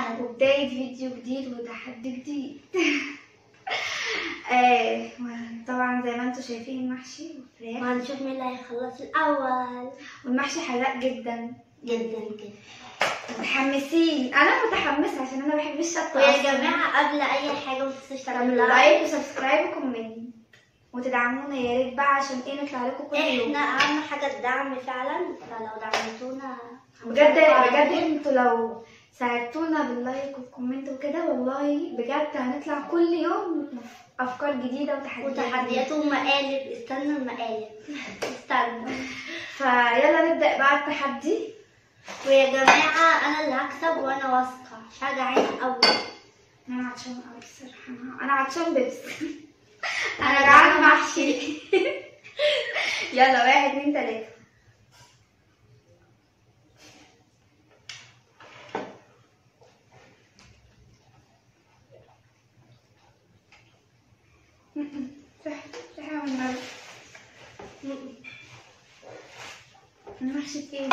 وسهلا وبداية فيديو جديد وتحدي جديد آه طبعا زي ما انتم شايفين محشي وفراخ وهنشوف مين اللي هيخلص الأول والمحشي حراق جدا جدا كده متحمسين انا متحمسة عشان انا بحب الشطة ويا أصلاً. جماعة قبل أي حاجة متنسوش تعملوا تعملوا لايك وسبسكرايب وكومنت وتدعمونا يا ريت بقى عشان ايه نطلع لكم كل يوم احنا أهم حاجة الدعم فعلا فلو دعمتونا بجد بجد انتوا لو ساعدتونا باللايك والكومنت وكده والله بجد هنطلع كل يوم افكار جديده وتحديات وتحديات ومقالب استنوا المقالب استنوا فيلا نبدا بقى التحدي ويا جماعة أنا اللي هكسب وأنا واثقة شجعين أوي انا عطشان قوي الصراحه انا- انا عطشان بس انا جعان محشي يلا واحد اتنين تلاته صح صح من النار المحشي تقيل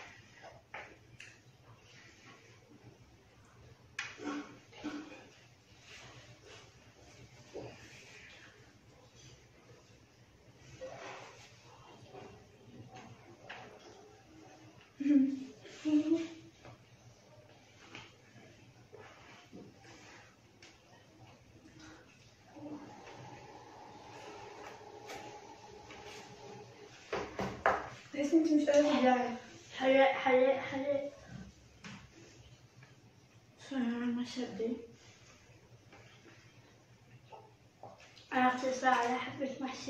تحس انت مش قادره تبلعي حرق حرق حرق المشهد دي أنا بتصل على حبة محشي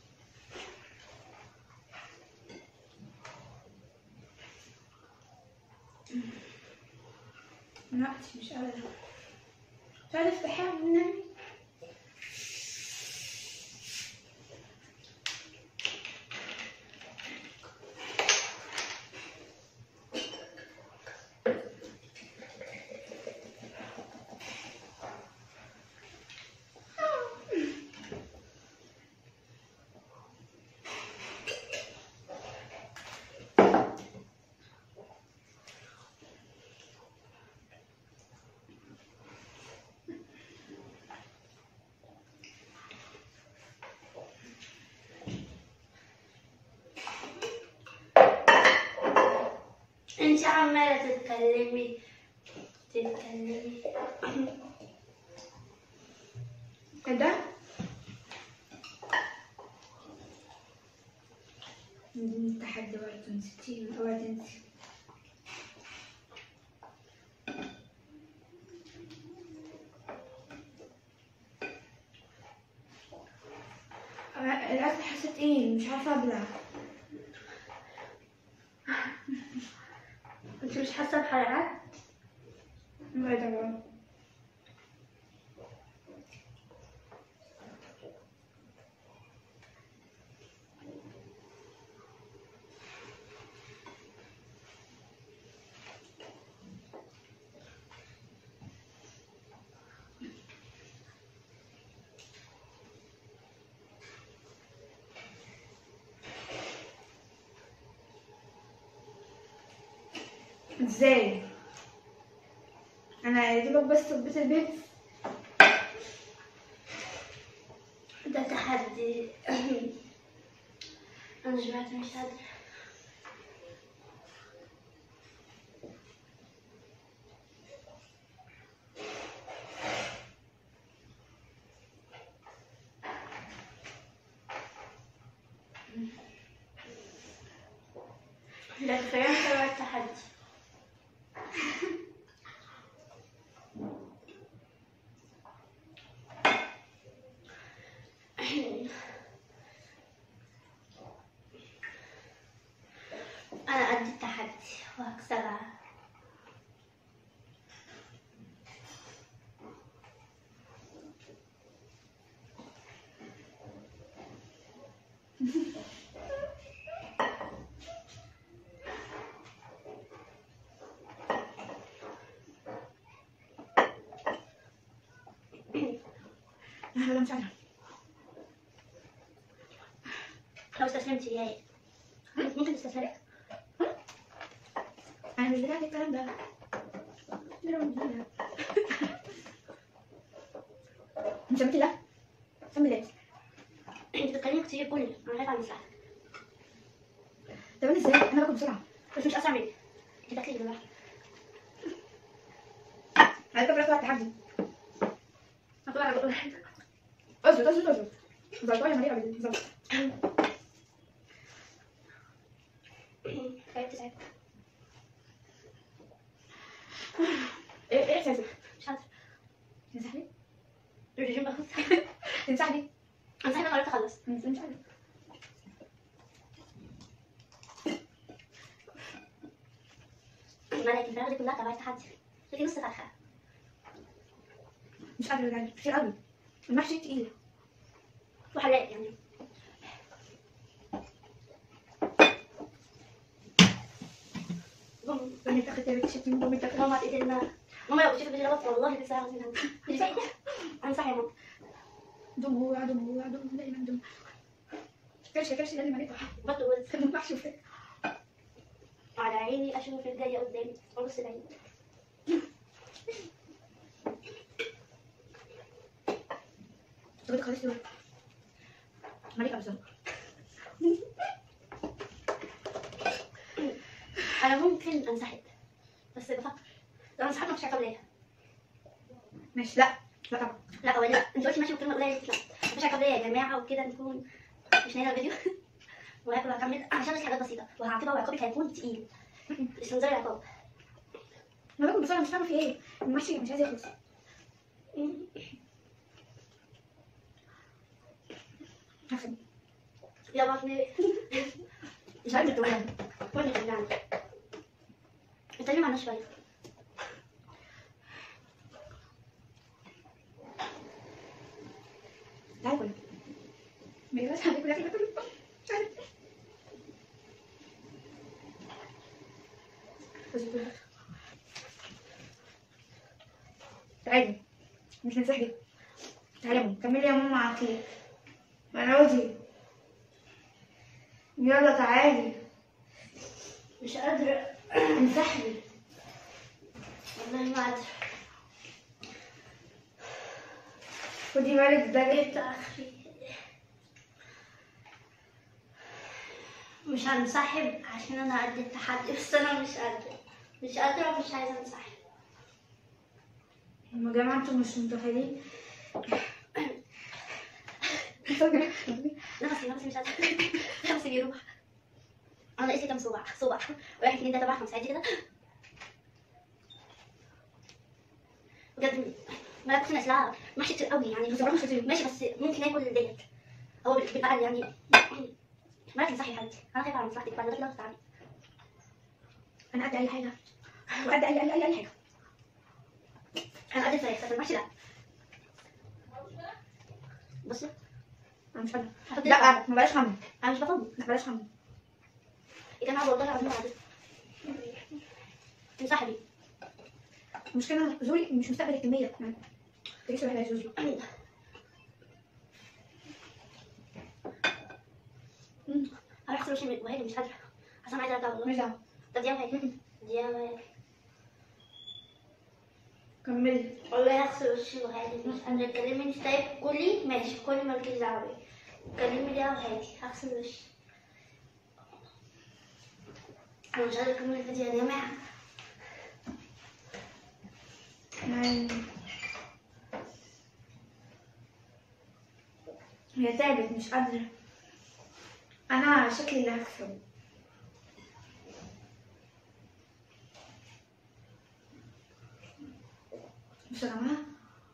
لا انت مش قادره مش قادره تفتحيها من النبي انت عمالة تتكلمي تتكلمي ايه ده؟ التحدي برضه نسيتيه اوعي تنسي أنا- الاكل حسيت ايه مش عارفه ابلع انت مش حاسة بحرقات؟ ايه ده بقى؟ ازاي؟ انا يا دوبك بس صبيت البيت ده تحدي انا شبعت مش قادرة ده كفاية تبع التحدي أنا قد التحدي وهكسبها لا مش عارفه لو استسلمت يا هي ممكن تستسلم انا مش بتاعت الكلام ده انت سميتي لا سمي لا انت بتكلمني كتير قولي انا خايفه على مساعدة طب انا ازاي انا باكل بسرعه بس مش اسرع مني انت بتاكلي دلوقتي على فكره طلعت تحدي هتقول على بقول اصبر اصبر اصبر ظبطها يا مريم قبل ظبط تعبت تعبت ايه ايه احساسك؟ مش عارفه تنسحبي؟ الرجيم باخد تنسحبي؟ انا صاحبي انا قررت اخلص مش عارفه مالك الفراغ دي كلها تبعت تحدي لكن نص فرخه مش قادره يعني كتير قوي المحشي تقيل وحلاق يعني بوم لما تاخد تابت شتي من تاخد ماما تقتلنا ماما لو شفت فيديو دوت والله لسه عاوزين انصح يا ماما دموع دموع دموع دايما دموع كرشه كرشه لازم عليك بطل ولد خدمة المحشي وفات على عيني اشوف الجايه قدامي ابص العين طب خلاص دلوقتي مالك ابزر انا ممكن انسحب بس بفكر لو انسحبت مش هركب ليا ماشي لا لا طبعا لا ولا انت قلتي ماشي وكلمه قليله لا مش هركب ليا يا جماعه وكده نكون مش نهايه الفيديو وهاكل وهكمل عشان بس حاجات بسيطه وهعاقبها وعقابك هيكون تقيل استنزال العقاب انا باكل بسرعه مش فاهمه في ايه المحشي مش عايز يخلص هاخد يا بطني مش عارفه تقولها قولي ترجعني اتكلم عنها شويه تعالى كلها ما يبقاش حد كلها كده كله تعالى بس كده. تعالي مش ننسحب تعالي يا ماما كملي يا ماما على خير منعوتي يلا تعالي مش قادره انسحبي والله ما قادره خدي بالك ده جبت اخري مش هنسحب عشان انا قد التحدي بس انا مش قادره مش قادره ومش عايزه انسحب يا جماعة انتوا مش متخيلين نفسي نفسي مش قادره نفسي بيروح انا ناقص لي كام صباع صباع واحد اتنين تلاته اربعه خمسه عادي كده بجد ما باكلش نسلها محشي كتير قوي يعني بصراحة مش كتير. ماشي بس ممكن اكل ديت هو بالأقل يعني مالك تنصحي يا حبيبتي انا خايفه على مصلحتك بعد كده تعالي انا قد اي حاجة وقد اي اي اي اي حاجة انا قد الفراخ بس المحشي لا بصي انا مش قادرة هحط لا ما بلاش خمر انا مش بفضل لا بلاش خمر يا جماعه والله العظيم بعد انسحبي المشكلة زوري مش مستقبل الكمية يعني تجيش واحدة يا زوزو هروح اغسل وشي وهي مش قادره عشان عايزه ارجع والله مش دعوة طب دي وهي دي وهي كملي والله هغسل وشي وهي مش قادره تكلمني طيب كلي ماشي كلي مالكيش دعوه بيا كلمي دي وهي هغسل وشي انا مش قادره اكمل الفيديو يا جماعه يعني هي تعبت مش قادرة أنا شكلي اللي هكسب بصوا يا جماعة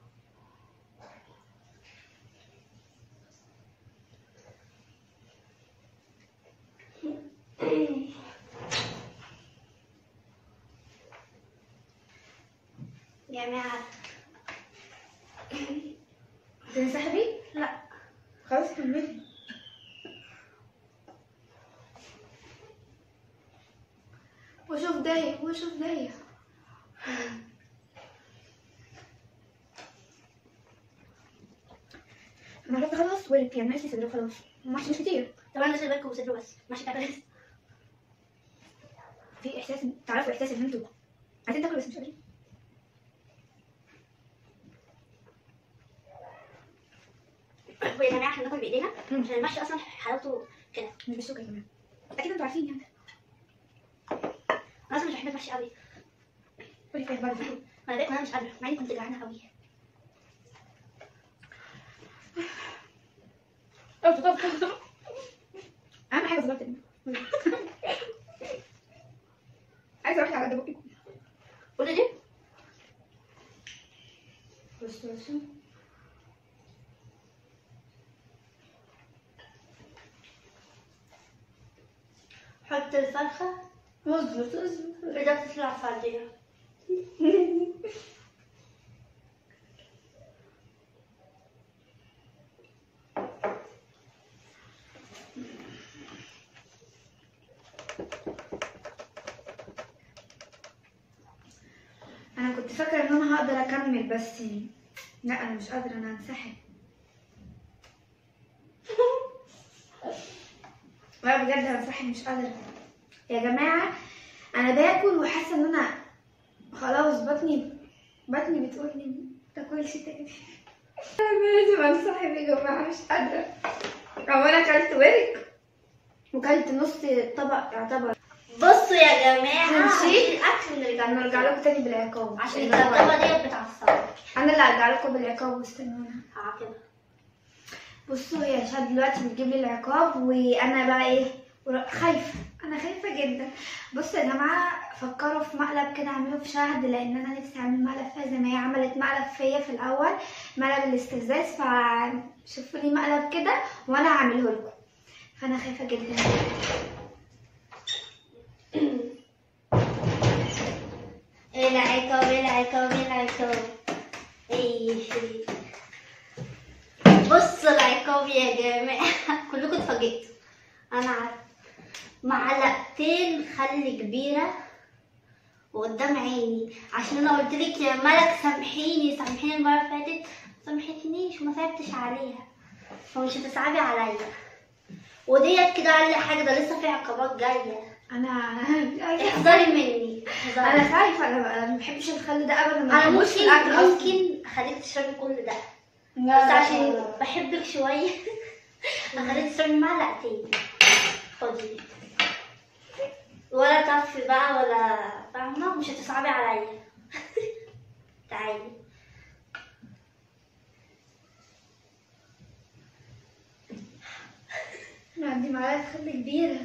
جماعه تنسحبي؟ لا خلاص كملي وشوف دايق وشوف دايق انا عرفت خلاص ورك يعني ناقص لي صدره خلاص ماشي مش كتير طب انا نازل بالكم وصدره بس ماشي كده في احساس تعرفوا احساس ان انتوا عايزين تاكلوا بس مش قادرين هو يا جماعه احنا بناكل بايدينا مم. عشان المحشي اصلا حلاوته كده مش بالشوكه كمان اكيد انتوا عارفين يعني انا اصلا مش بحب المحشي قوي قولي فين برضه انا باكل انا مش قادره مع اني كنت جعانه قوي طب طب طب طب اهم حاجه ظبطت عايزه اروح على قد بقي قولي ليه بص بص حط الفرخه اصبر اصبر بدها تطلع فاضيه انا كنت فاكره ان انا هقدر اكمل بس لا انا مش قادره انا هنسحب لا بجد هنسحب مش قادره يا جماعه انا باكل وحاسه ان انا خلاص بطني بطني بتقول لي ما تاكلش تاني انا لازم انسحب يا جماعه مش قادره هو انا اكلت ورك وكلت نص طبق يعتبر بصوا يا جماعه هنشيل الاكل ونرجع هنرجع لكم تاني بالعقاب عشان الكركبه ديت بتعصبني انا اللي هرجع لكم بالعقاب واستنونا هعاقبها بصوا هي شاد دلوقتي بتجيب لي العقاب وانا بقى ايه ور- خايفه انا خايفه جدا بصوا يا جماعه فكروا في مقلب كده اعمله في شهد لان انا نفسي اعمل مقلب فيها زي ما هي عملت مقلب فيا في الاول مقلب الاستفزاز فشوفوا لي مقلب كده وانا هعمله لكم فانا خايفه جدا العقاب العقاب العقاب ايه بصوا العقاب يا جماعة كلكم اتفاجئتوا انا عارفة معلقتين خل كبيرة وقدام عيني عشان انا قلت لك يا ملك سامحيني سامحيني المرة اللي فاتت سامحتنيش وما صعبتش عليها فمش هتصعبي عليا وديت كده اقل حاجة ده لسه في عقابات جاية انا انا احذري مني احذري انا خايفه انا انا ما بحبش الخل ده ابدا ما انا بحبوش في ممكن الاكل أصلاً. ممكن اخليك تشربي كل ده لا، بس لا، عشان لا. بحبك شويه اخليك تشربي معلقتين خدي ولا طفي بقى ولا فاهمه مش هتصعبي عليا تعالي أنا عندي معلقة خل كبيرة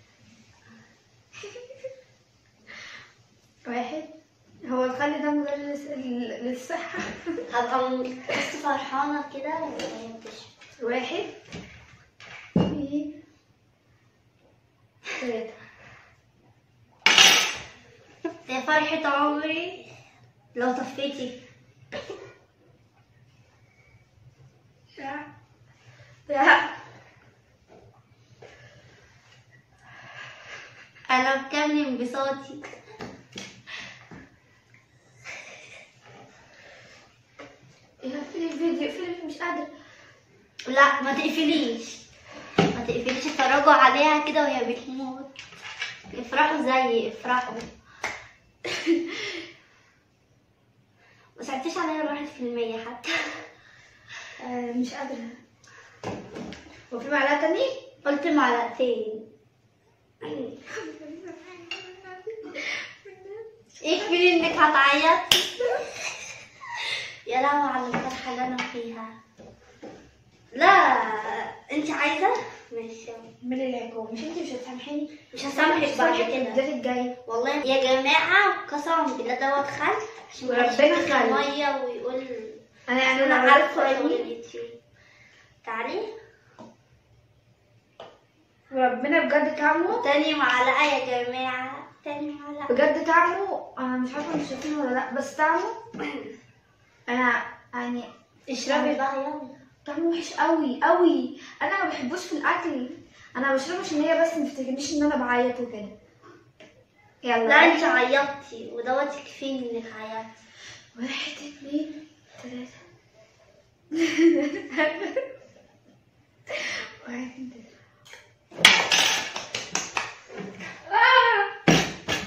واحد هو الخل ده مضر للس- للصحة هبقى م- بس فرحانه كده وهي بتشرب واحد اثنين ثلاثة يا فرحة عمري لو طفيتي لا لا انا بكمل انبساطي اقفلي الفيديو اقفلي مش قادرة لا ما تقفليش ما تقفليش اتفرجوا عليها كده وهي بتموت افرحوا زيي افرحوا ما ساعدتيش عليا الواحد في المية حتى آه مش قادرة وفي معلقة تانية قلت معلقتين اقفلي انك هتعيطي يا لهوي على الفرحة اللي انا فيها لا انت عايزة ماشي اعملي العقاب مش انتي مش هتسامحيني مش هسامحك بعد كده الفيديو الجاي والله يا جماعة قسما بالله دوت خل عشان وربنا محدش يدخل خل. مية ويقول انا يعني انا انا عارفة عارفة شغل يعني اليوتيوب تعالي وربنا بجد طعمه تاني معلقة يا جماعة تاني معلقة بجد طعمه انا مش عارفه انتوا شايفينه ولا لا بس طعمه انا يعني اشربي بقى يلا طعمه وحش قوي قوي انا ما بحبوش في الاكل انا بشربه عشان هي بس ما تفتكرنيش ان انا بعيط وكده يلا لا انت عيطتي ودوت يكفيني انك عيطتي واحد اتنين تلاتة واحد اتنين تلاتة آه!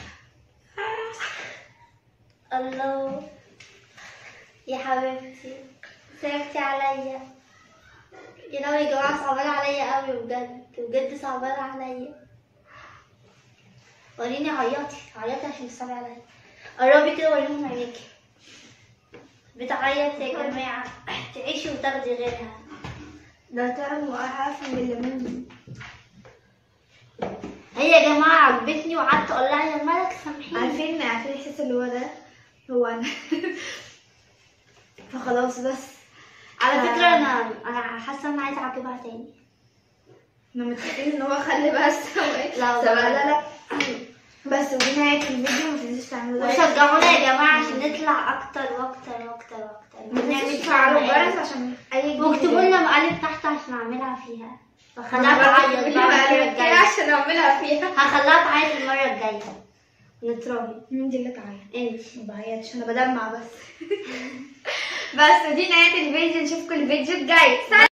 الله يا حبيبتي صعبتي عليا يا لهوي يا جماعة صعبان عليا قوي بجد بجد صعبان عليا وريني عيطي عيطي عشان تصعبي عليا قربي كده وريهم عينيكي بتعيط يا جماعة تعيشي وتاخدي غيرها ده طعم وقعف من الليمون هي يا جماعة عجبتني وقعدت اقول لها يا مالك سامحيني عارفين عارفين الاحساس اللي هو ده هو انا فخلاص بس على آه. فكرة انا انا حاسة ان انا عايزة اعجبها تاني احنا متفقين ان هو خلي بس لا سواء والله. لا لا بس ودي نهاية الفيديو ما تنسوش تعملوا لايك وشجعونا يا جماعة عشان نطلع اكتر واكتر واكتر واكتر ما ونعمل تنسوش فعلوا تعملوا الجرس عشان اي جديد واكتبوا يجي. لنا مقالب تحت عشان اعملها فيها انا هخليها تعيط بعمل بقى المرة كده الجاية عشان اعملها فيها هخليها تعيط المرة الجاية نتراهن مين دي اللي تعيط انت ما بعيطش انا بدمع بس بس ودي نهاية الفيديو نشوفكم الفيديو الجاي